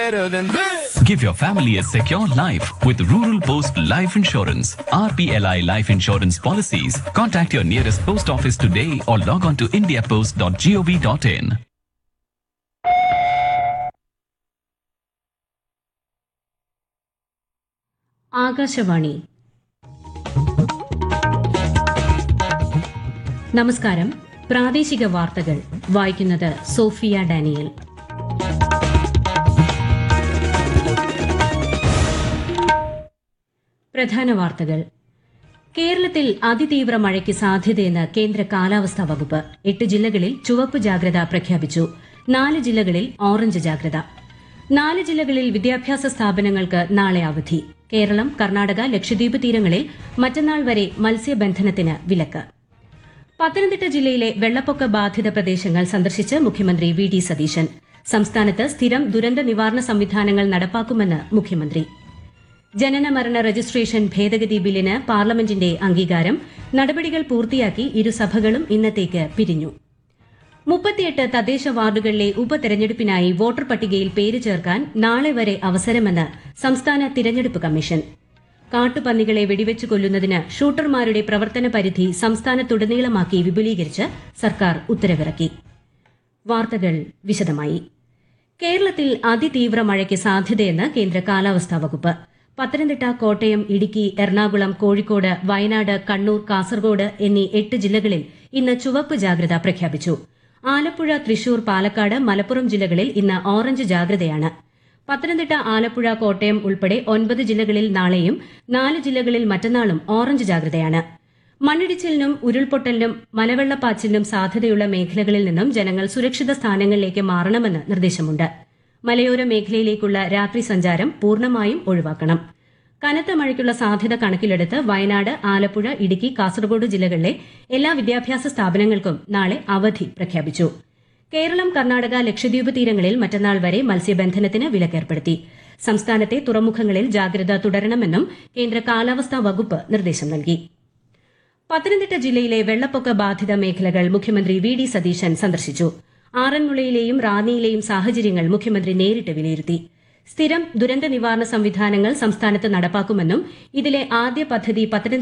better than this. Give your family a secure life with Rural Post Life Insurance. RPLI Life Insurance policies. Contact your nearest post office today or log on to indiapost.gov.in. Akashvani നമസ്കാരം പ്രാദേശിക വാർത്തകൾ വായിക്കുന്നത് Sophia Daniel പ്രധാന വാർത്തകൾ കേരളത്തിൽ അതിതീവ്ര മഴയ്ക്ക് സാധ്യതയെന്ന് കേന്ദ്ര കാലാവസ്ഥാ വകുപ്പ് എട്ട് ജില്ലകളിൽ ചുവപ്പ് ജാഗ്രത പ്രഖ്യാപിച്ചു നാല് ജില്ലകളിൽ ഓറഞ്ച് ജാഗ്രത നാല് ജില്ലകളിൽ വിദ്യാഭ്യാസ സ്ഥാപനങ്ങൾക്ക് നാളെ അവധി കേരളം കർണാടക ലക്ഷദ്വീപ് തീരങ്ങളിൽ മറ്റന്നാൾ വരെ മത്സ്യബന്ധനത്തിന് വിലക്ക് പത്തനംതിട്ട ജില്ലയിലെ വെള്ളപ്പൊക്ക ബാധിത പ്രദേശങ്ങൾ സന്ദർശിച്ച് മുഖ്യമന്ത്രി വി ഡി സതീശൻ സംസ്ഥാനത്ത് സ്ഥിരം ദുരന്ത നിവാരണ സംവിധാനങ്ങൾ നടപ്പാക്കുമെന്ന് മുഖ്യമന്ത്രി ജനന മരണ രജിസ്ട്രേഷൻ ഭേദഗതി ബില്ലിന് പാർലമെന്റിന്റെ അംഗീകാരം നടപടികൾ പൂർത്തിയാക്കി ഇരുസഭകളും ഇന്നത്തേക്ക് പിരിഞ്ഞു മുപ്പത്തിയെട്ട് തദ്ദേശ വാർഡുകളിലെ ഉപതെരഞ്ഞെടുപ്പിനായി വോട്ടർ പട്ടികയിൽ പേര് ചേർക്കാൻ നാളെ വരെ അവസരമെന്ന് സംസ്ഥാന തിരഞ്ഞെടുപ്പ് കമ്മീഷൻ കാട്ടുപന്നികളെ വെടിവെച്ച് കൊല്ലുന്നതിന് ഷൂട്ടർമാരുടെ പ്രവർത്തന പരിധി സംസ്ഥാനത്തുടനീളമാക്കി വിപുലീകരിച്ച് സർക്കാർ ഉത്തരവിറക്കി വാർത്തകൾ വിശദമായി കേരളത്തിൽ അതിതീവ്ര മഴയ്ക്ക് സാധ്യതയെന്ന് കേന്ദ്ര കാലാവസ്ഥാ വകുപ്പ് പത്തനംതിട്ട കോട്ടയം ഇടുക്കി എറണാകുളം കോഴിക്കോട് വയനാട് കണ്ണൂർ കാസർഗോഡ് എന്നീ എട്ട് ജില്ലകളിൽ ഇന്ന് ചുവപ്പ് ജാഗ്രത പ്രഖ്യാപിച്ചു ആലപ്പുഴ തൃശൂർ പാലക്കാട് മലപ്പുറം ജില്ലകളിൽ ഇന്ന് ഓറഞ്ച് ജാഗ്രതയാണ് പത്തനംതിട്ട ആലപ്പുഴ കോട്ടയം ഉൾപ്പെടെ ഒൻപത് ജില്ലകളിൽ നാളെയും നാല് ജില്ലകളിൽ മറ്റന്നാളും ഓറഞ്ച് ജാഗ്രതയാണ് മണ്ണിടിച്ചിലിനും ഉരുൾപൊട്ടലിനും മലവെള്ളപ്പാച്ചിലിനും സാധ്യതയുള്ള മേഖലകളിൽ നിന്നും ജനങ്ങൾ സുരക്ഷിത സ്ഥാനങ്ങളിലേക്ക് മാറണമെന്ന് നിർദ്ദേശമുണ്ട് മലയോര മേഖലയിലേക്കുള്ള രാത്രി സഞ്ചാരം പൂർണ്ണമായും ഒഴിവാക്കണം കനത്ത മഴയ്ക്കുള്ള സാധ്യത കണക്കിലെടുത്ത് വയനാട് ആലപ്പുഴ ഇടുക്കി കാസർഗോഡ് ജില്ലകളിലെ എല്ലാ വിദ്യാഭ്യാസ സ്ഥാപനങ്ങൾക്കും നാളെ അവധി പ്രഖ്യാപിച്ചു കേരളം കർണാടക ലക്ഷദ്വീപ് തീരങ്ങളിൽ മറ്റന്നാൾ വരെ മത്സ്യബന്ധനത്തിന് വിലക്കേർപ്പെടുത്തി സംസ്ഥാനത്തെ തുറമുഖങ്ങളിൽ ജാഗ്രത തുടരണമെന്നും കേന്ദ്ര കാലാവസ്ഥാ വകുപ്പ് നിർദ്ദേശം നൽകി പത്തനംതിട്ട ജില്ലയിലെ വെള്ളപ്പൊക്ക ബാധിത മേഖലകൾ മുഖ്യമന്ത്രി വി ഡി സതീശൻ സന്ദർശിച്ചു ആറന്മുളയിലെയും റാന്നിയിലെയും സാഹചര്യങ്ങൾ മുഖ്യമന്ത്രി നേരിട്ട് വിലയിരുത്തി സ്ഥിരം ദുരന്ത നിവാരണ സംവിധാനങ്ങൾ സംസ്ഥാനത്ത് നടപ്പാക്കുമെന്നും ഇതിലെ ആദ്യ പദ്ധതി പത്തനംതിട്ട